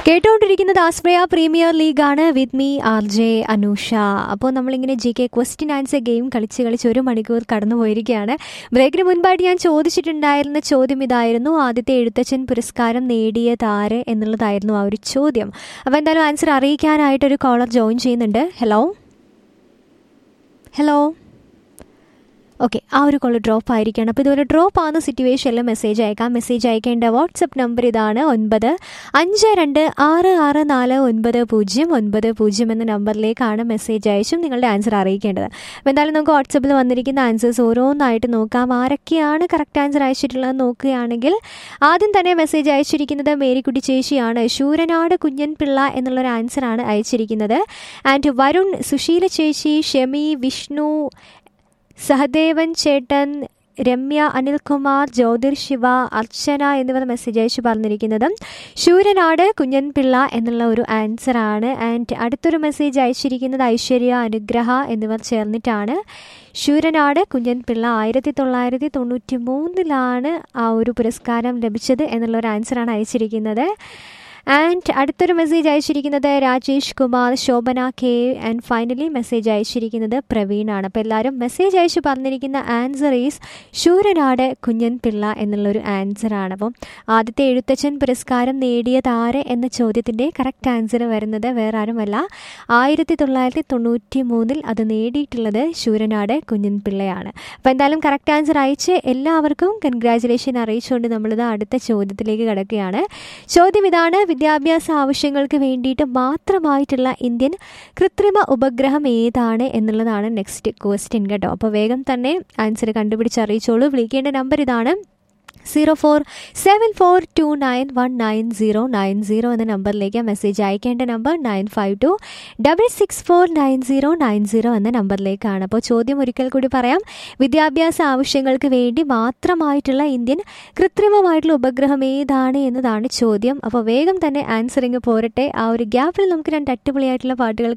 കേട്ടുകൊണ്ടിരിക്കുന്നത് ആസ്പ്രയ പ്രീമിയർ ലീഗാണ് with me R J Anusha അപ്പോൾ നമ്മളിങ്ങനെ G K question answer game കളിച്ച് കളിച്ച് ഒരു മണിക്കൂർ കടന്നു പോയിരിക്കുകയാണ് ബ്രേക്കിന് മുൻപായിട്ട് ഞാൻ ചോദിച്ചിട്ടുണ്ടായിരുന്ന ചോദ്യം ഇതായിരുന്നു ആദ്യത്തെ എഴുത്തച്ഛൻ പുരസ്കാരം നേടിയത് ആര് എന്നുള്ളതായിരുന്നു ആ ഒരു ചോദ്യം അപ്പോൾ എന്തായാലും ആൻസർ അറിയിക്കാനായിട്ടൊരു കോളർ ജോയിൻ ചെയ്യുന്നുണ്ട് ഹലോ ഹലോ ഓക്കെ ആ ഒരു കോൾ ഡ്രോപ്പ് ആയിരിക്കണം അപ്പോൾ ഇതുപോലെ ഡ്രോപ്പ് ആവുന്ന സിറ്റുവേഷനിൽ മെസ്സേജ് അയക്കാം മെസ്സേജ് അയക്കേണ്ട വാട്സപ്പ് നമ്പർ ഇതാണ് ഒൻപത് അഞ്ച് രണ്ട് ആറ് ആറ് നാല് ഒൻപത് പൂജ്യം ഒൻപത് പൂജ്യം എന്ന നമ്പറിലേക്കാണ് മെസ്സേജ് അയച്ചും നിങ്ങളുടെ ആൻസർ അറിയിക്കേണ്ടത് അപ്പോൾ എന്തായാലും നമുക്ക് വാട്സപ്പിൽ വന്നിരിക്കുന്ന ആൻസേഴ്സ് ഓരോന്നായിട്ട് നോക്കാം ആരൊക്കെയാണ് കറക്റ്റ് ആൻസർ അയച്ചിട്ടുള്ളത് നോക്കുകയാണെങ്കിൽ ആദ്യം തന്നെ മെസ്സേജ് അയച്ചിരിക്കുന്നത് മേരിക്കുട്ടി ചേച്ചിയാണ് ശൂരനാട് കുഞ്ഞൻ പിള്ള എന്നുള്ളൊരു ആൻസറാണ് അയച്ചിരിക്കുന്നത് ആൻഡ് വരുൺ സുശീല ചേച്ചി ഷെമി വിഷ്ണു സഹദേവൻ ചേട്ടൻ രമ്യ അനിൽകുമാർ ജ്യോതിർ ശിവ അർച്ചന എന്നിവർ മെസ്സേജ് അയച്ചു പറഞ്ഞിരിക്കുന്നത് ശൂരനാട് കുഞ്ഞൻപിള്ള എന്നുള്ള ഒരു ആൻസറാണ് ആൻഡ് അടുത്തൊരു മെസ്സേജ് അയച്ചിരിക്കുന്നത് ഐശ്വര്യ അനുഗ്രഹ എന്നിവർ ചേർന്നിട്ടാണ് ശൂരനാട് കുഞ്ഞൻപിള്ള ആയിരത്തി തൊള്ളായിരത്തി തൊണ്ണൂറ്റി മൂന്നിലാണ് ആ ഒരു പുരസ്കാരം ലഭിച്ചത് എന്നുള്ള ഒരു ആൻസറാണ് അയച്ചിരിക്കുന്നത് ആൻഡ് അടുത്തൊരു മെസ്സേജ് അയച്ചിരിക്കുന്നത് Rajesh Kumar Shobhana K and finally message അയച്ചിരിക്കുന്നത് പ്രവീണാണ് അപ്പോൾ എല്ലാവരും മെസ്സേജ് അയച്ചു പറഞ്ഞിരിക്കുന്ന ആൻസർ ഈസ് ശൂരനാട് കുഞ്ഞൻ പിള്ള എന്നുള്ളൊരു ആൻസറാണ് അപ്പം ആദ്യത്തെ എഴുത്തച്ഛൻ പുരസ്കാരം നേടിയത് ആര് എന്ന ചോദ്യത്തിൻ്റെ കറക്റ്റ് ആൻസർ വരുന്നത് വേറെ ആരുമല്ല ആയിരത്തി തൊള്ളായിരത്തി തൊണ്ണൂറ്റി മൂന്നിൽ അത് നേടിയിട്ടുള്ളത് ശൂരനാട് കുഞ്ഞൻ പിള്ളയാണ് അപ്പോൾ എന്തായാലും കറക്റ്റ് ആൻസർ അയച്ച് എല്ലാവർക്കും കൺഗ്രാചുലേഷൻ അറിയിച്ചുകൊണ്ട് നമ്മളിത് അടുത്ത ചോദ്യത്തിലേക്ക് കിടക്കുകയാണ് ചോദ്യം ഇതാണ് വിദ്യാഭ്യാസ ആവശ്യങ്ങൾക്ക് വേണ്ടിയിട്ട് മാത്രമായിട്ടുള്ള ഇന്ത്യൻ കൃത്രിമ ഉപഗ്രഹം ഏതാണ് എന്നുള്ളതാണ് നെക്സ്റ്റ് ക്വസ്റ്റ്യൻ കേട്ടോ അപ്പോൾ വേഗം തന്നെ ആൻസർ കണ്ടുപിടിച്ച് അറിയിച്ചോളൂ വിളിക്കേണ്ട നമ്പർ ഇതാണ് zero four seven four two nine one nine zero nine zero എന്ന നമ്പറിലേക്ക് മെസ്സേജ് അയക്കേണ്ട number nine five two double six four nine zero nine zero എന്ന നമ്പറിലേക്കാണ് അപ്പോൾ ചോദ്യം ഒരിക്കൽ കൂടി പറയാം വിദ്യാഭ്യാസ ആവശ്യങ്ങൾക്ക് വേണ്ടി മാത്രമായിട്ടുള്ള ഇന്ത്യൻ കൃത്രിമമായിട്ടുള്ള ഉപഗ്രഹം ഏതാണ് എന്നതാണ് ചോദ്യം അപ്പോൾ വേഗം തന്നെ ആൻസറിങ് പോരട്ടെ ആ ഒരു ഗ്യാപ്പിൽ നമുക്ക് രണ്ട് അടിപൊളിയായിട്ടുള്ള പാട്ടുകൾ